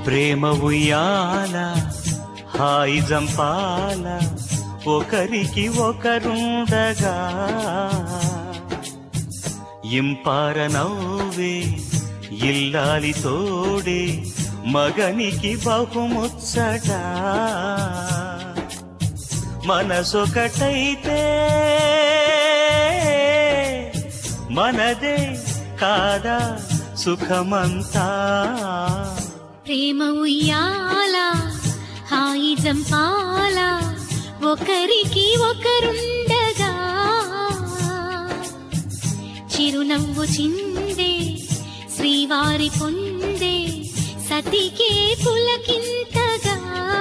ప్రేమ ఉయ్యాల హాయి జంపాల ఒకరికి ఒకరుండగా ఇంపార నవ్వే ఇల్లాలి తోడే మగనికి బహుముచ్చట మనసొకటైతే మనదే కాదా సుఖమంతా ప్రేమ ఉయ్యాల హాయి జంపాల ఒకరికి ఒకరుండగా చిరునవ్వు చిందే శ్రీవారి పొందే సతికే పులకింతగా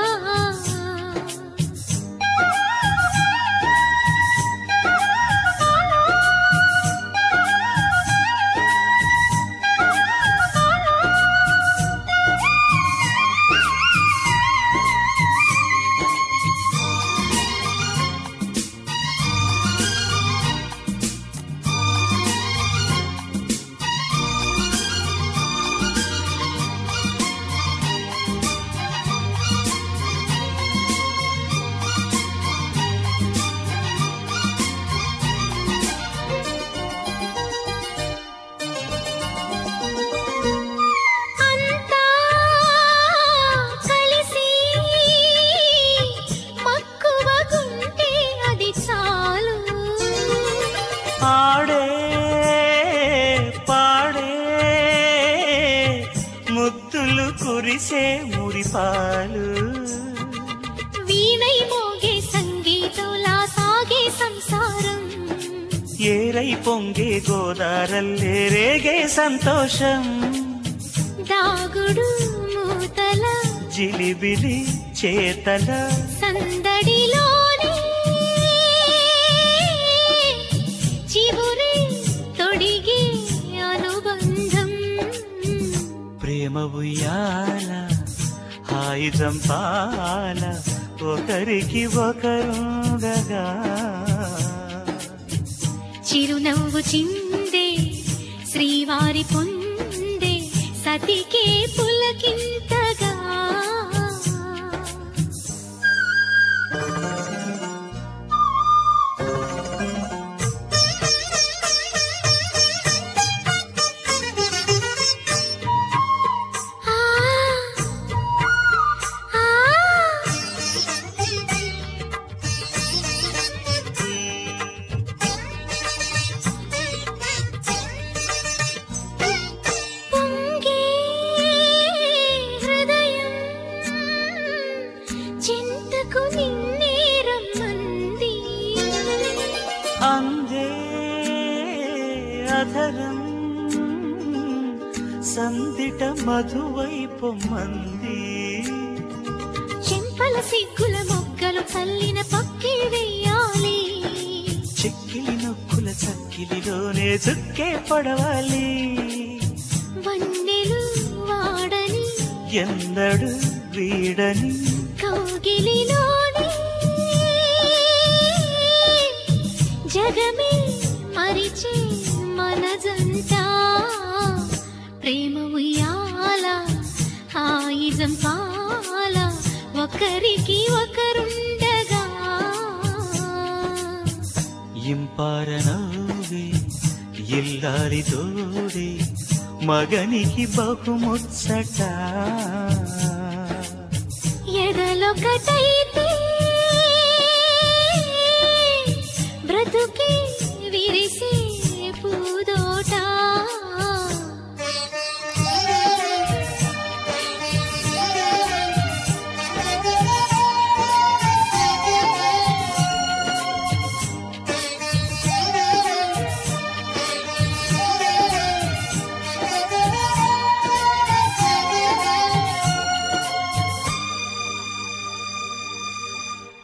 అంతా కలిసి మక్కువగుంటే అది చాలు ఆడే పాడే ముద్దులు కురిసే మురిపాలు వీణై మోగే సంగీతంలా సాగే సంసారం ఏరై పొంగే గోదారల్లే రేగే సంతోషం దాగుడు మూతల జిలిబిలి చేతల సందడిలోని చివురే తొడిగే అనుబంధం ప్రేమ ఉయ్యాల హాయి జంపాల ఒకరికి ఒకరుండగా చిరునవ్వు చిందే శ్రీవారి పొందే సతికే పులకింతగా ఆ ఆ పొంగే హృదయం చింతకు నిన్నే రమ్మంది అందే అధరం సందిట మధువైపు మంది చెంపల సిగ్గుల మొగ్గలు చల్లిన పక్కిడి వెయ్యాలి చెక్కిలి నొక్కుల చక్కిలిలోనే చుక్కే పడవాలి వన్నెలు వాడని ఎందడు వీడని కౌగిలిలోని జగమే మరిచే మనజంట ప్రేమ ఉయ్యాల హాయి జంపాల ఒకరికి ఒకరుండగా ఇంపార నవ్వే ఇల్లారి తోడే మగనికి బహుముచ్చట ఎదలొకటైతే